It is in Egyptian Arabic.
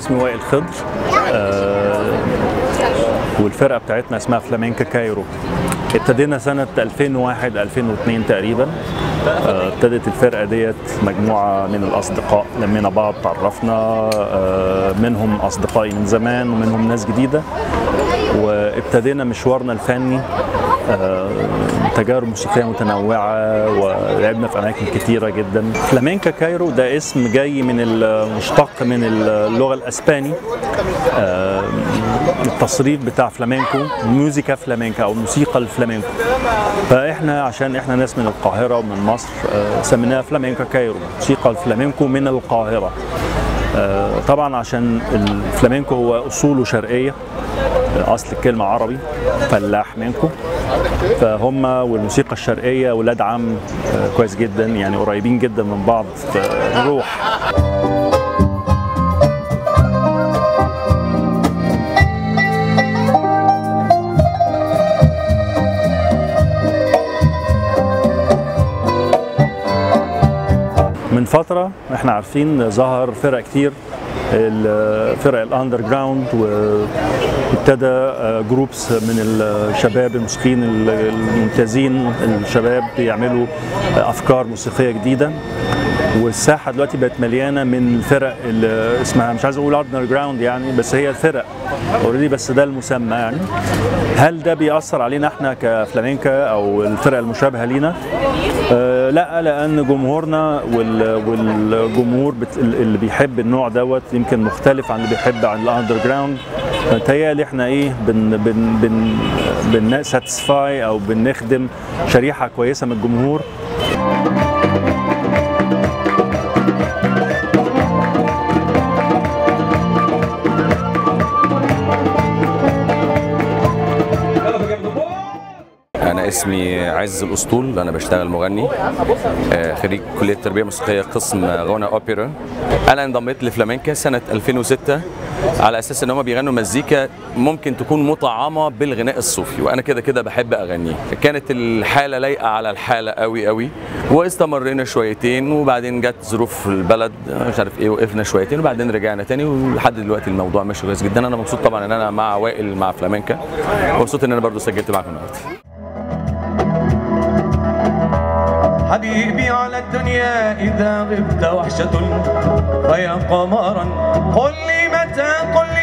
اسمي وائل خضر آه، والفرقه بتاعتنا اسمها فلامينكا كايرو ابتدينا سنه 2001 2002 تقريبا آه، ابتدت الفرقه ديت مجموعه من الاصدقاء لمينا بعض تعرفنا آه، منهم اصدقائي من زمان ومنهم ناس جديده وابتدينا مشوارنا الفني آه، تجارب موسيقيه متنوعه ولعبنا في اماكن كتيره جدا فلامينكا كايرو ده اسم جاي من المشتق من اللغه الاسباني آه، التصريف بتاع فلامينكو موسيقى فلامينكا او موسيقى الفلامينكو فاحنا عشان احنا ناس من القاهره ومن مصر آه، سميناها فلامينكا كايرو موسيقى الفلامينكو من القاهره آه، طبعا عشان الفلامينكو هو اصوله شرقيه اصل الكلمه عربي فلاح منكو فهم والموسيقى الشرقيه ولاد عم آه، كويس جدا يعني قريبين جدا من بعض في الروح من فترة احنا عارفين ظهر فرق كتير الفرق الاندر جراوند وابتدى جروبس من الشباب الموسيقيين الممتازين الشباب بيعملوا افكار موسيقيه جديده والساحه دلوقتي بقت مليانه من الفرق اللي اسمها مش عايز اقول اندر جراوند يعني بس هي الفرق اوريدي بس ده المسمى يعني هل ده بيأثر علينا احنا كفلامينكا او الفرق المشابهه لينا؟ آه لا لان جمهورنا وال والجمهور بت اللي بيحب النوع دوت يمكن مختلف عن اللي بيحب عن الاندر جراوند متهيألي احنا ايه بن بن بن بن ساتسفاي او بنخدم شريحه كويسه من الجمهور أنا اسمي عز الأسطول أنا بشتغل مغني آه، خريج كلية تربية موسيقية قسم غنى أوبرا أنا انضميت لفلامينكا سنة 2006 على أساس إن هم بيغنوا مزيكا ممكن تكون مطعمة بالغناء الصوفي وأنا كده كده بحب أغنيه كانت الحالة لايقة على الحالة قوي قوي واستمرينا شويتين وبعدين جت ظروف البلد مش عارف إيه وقفنا شويتين وبعدين رجعنا تاني ولحد دلوقتي الموضوع ماشي كويس جدا أنا مبسوط طبعا إن أنا مع وائل مع فلامينكا ومبسوط إن أنا برضو سجلت معاكم النهارده حبيبي على الدنيا إذا غبت وحشة فيا قمرا قل لي متى قل لي